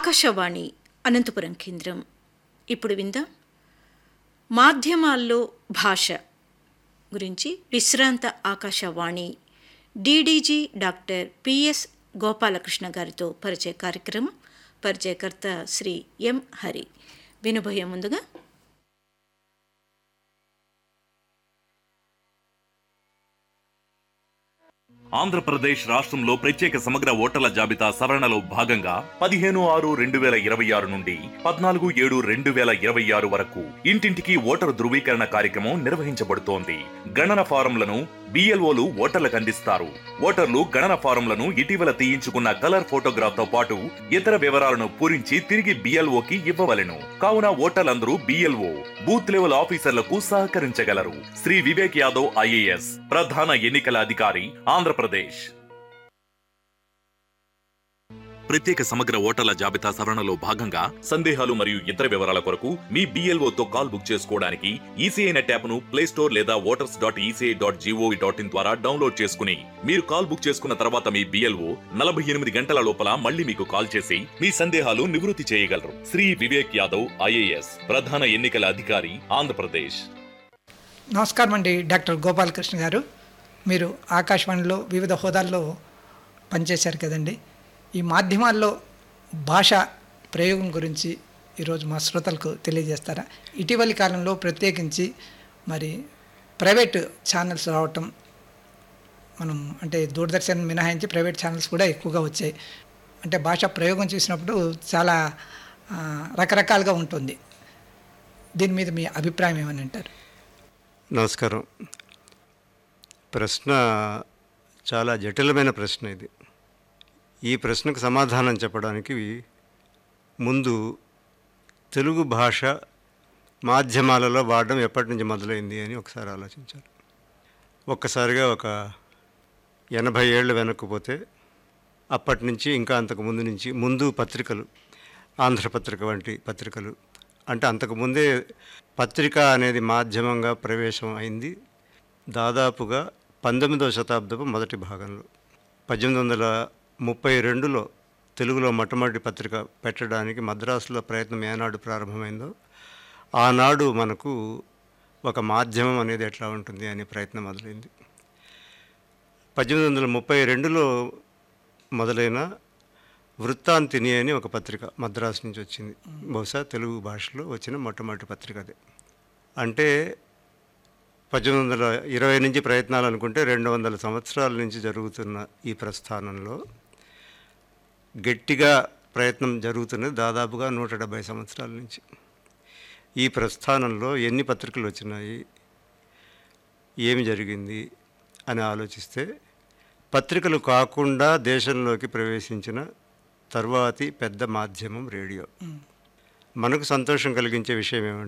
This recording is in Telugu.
ఆకాశవాణి అనంతపురం కేంద్రం ఇప్పుడు విందాం మాధ్యమాల్లో భాష గురించి విశ్రాంత Akashvani DDG doctor P S Gopalakrishna గారితో పరిచయ కార్యక్రమం పరిచయకర్త శ్రీ ఎం హరి వినబోయే ముందుగా ఆంధ్రప్రదేశ్ రాష్ట్రంలో ప్రత్యేక సమగ్ర ఓటర్ల జాబితా సవరణలో భాగంగా పదిహేను ఆరు రెండు వేల ఇరవై ఆరు నుండి పద్నాలుగు ఏడు రెండు వేల ఇరవై ఆరు వరకు ఇంటింటికి ఓటరు ధృవీకరణ కార్యక్రమం నిర్వహించబడుతోంది గణన ఫారంలను బిఎల్ఓలు ఓటర్లకు అందిస్తారు ఓటర్లు గణన ఫారంలను ఇటీవల తీయించుకున్న కలర్ ఫోటోగ్రాఫ్ తో పాటు ఇతర వివరాలను పూరించి తిరిగి బిఎల్ఓకి ఇవ్వవలెను కావున ఓటర్లందరూ బిఎల్ఓ బూత్ లెవెల్ ఆఫీసర్లకు సహకరించగలరు శ్రీ వివేక్ యాదవ్ ఐఏఎస్ ప్రధాన ఎన్నికల అధికారి ఆంధ్రప్రదేశ్ ప్రత్యేక సమగ్ర ఓటర్ల జాబితా సవరణలో భాగంగా సందేహాలు మరియు ఇతర వివరాల కొరకు మీ BLO తో కాల్ బుక్ చేసుకోవడానికి ఈసీఐ నెట్ యాప్ను ప్లే స్టోర్ లేదా voters dot ECI dot gov dot in ద్వారా డౌన్లోడ్ చేసుకుని మీరు కాల్ బుక్ చేసుకున్న తర్వాత మీ బిఎల్ఓ నలభై ఎనిమిది గంటల లోపల మళ్ళీ మీకు కాల్ చేసి మీ సందేహాలు నివృత్తి చేయగలరు శ్రీ వివేక్ యాదవ్ ఐఏఎస్ ప్రధాన ఎన్నికల అధికారి ఆంధ్రప్రదేశ్ నమస్కారం అండి డాక్టర్ గోపాలకృష్ణ గారు మీరు ఆకాశవాణిలో వివిధ హోదాల్లో పనిచేశారు కదండి ఈ మాధ్యమాల్లో భాష ప్రయోగం గురించి ఈరోజు మా శ్రోతలకు తెలియజేస్తారా ఇటీవలి కాలంలో ప్రత్యేకించి మరి ప్రైవేట్ ఛానల్స్ రావటం మనం అంటే దూరదర్శన్ మినహాయించి ప్రైవేట్ ఛానల్స్ కూడా ఎక్కువగా వచ్చాయి అంటే భాష ప్రయోగం చూసినప్పుడు చాలా ఆ, రకరకాలుగా ఉంటుంది దీని మీద మీ అభిప్రాయం ఏమని అంటారు నమస్కారం ప్రశ్న చాలా జటిలమైన ప్రశ్న ఇది ఈ ప్రశ్నకు సమాధానం చెప్పడానికి ముందు తెలుగు భాష మాధ్యమాలలో వాడడం ఎప్పటి నుంచి మొదలైంది అని ఒకసారి ఆలోచించాలి ఒక్కసారిగా ఒక ఎనభై ఏళ్ళు వెనక్కు పోతే అప్పటి నుంచి ఇంకా అంతకు ముందు నుంచి ముందు పత్రికలు ఆంధ్రపత్రిక వంటి పత్రికలు అంటే అంతకుముందే పత్రిక అనేది మాధ్యమంగా ప్రవేశం అయింది దాదాపుగా పంతొమ్మిదవ శతాబ్దపు మొదటి భాగంలో పద్దెనిమిది వందల ముప్పై రెండులో తెలుగులో మొట్టమొదటి పత్రిక పెట్టడానికి మద్రాసులో ప్రయత్నం ఏనాడు ప్రారంభమైందో ఆనాడు మనకు ఒక మాధ్యమం అనేది ఎట్లా ఉంటుంది అనే ప్రయత్నం మొదలైంది పద్దెనిమిది వందల ముప్పై రెండులో మొదలైన వృత్తాంతిని అని ఒక పత్రిక మద్రాసు నుంచి వచ్చింది బహుశా తెలుగు భాషలో వచ్చిన మొట్టమొదటి పత్రిక అదే అంటే పద్దెనిమిది వందల ఇరవై నుంచి ప్రయత్నాలు అనుకుంటే రెండు వందల సంవత్సరాల నుంచి జరుగుతున్న ఈ ప్రస్థానంలో గట్టిగా ప్రయత్నం జరుగుతున్నది దాదాపుగా నూట డెబ్భై సంవత్సరాల నుంచి ఈ ప్రస్థానంలో ఎన్ని పత్రికలు వచ్చినాయి ఏమి జరిగింది అని ఆలోచిస్తే పత్రికలు కాకుండా దేశంలోకి ప్రవేశించిన తర్వాతి పెద్ద మాధ్యమం రేడియో మనకు సంతోషం కలిగించే విషయం ఏమంటే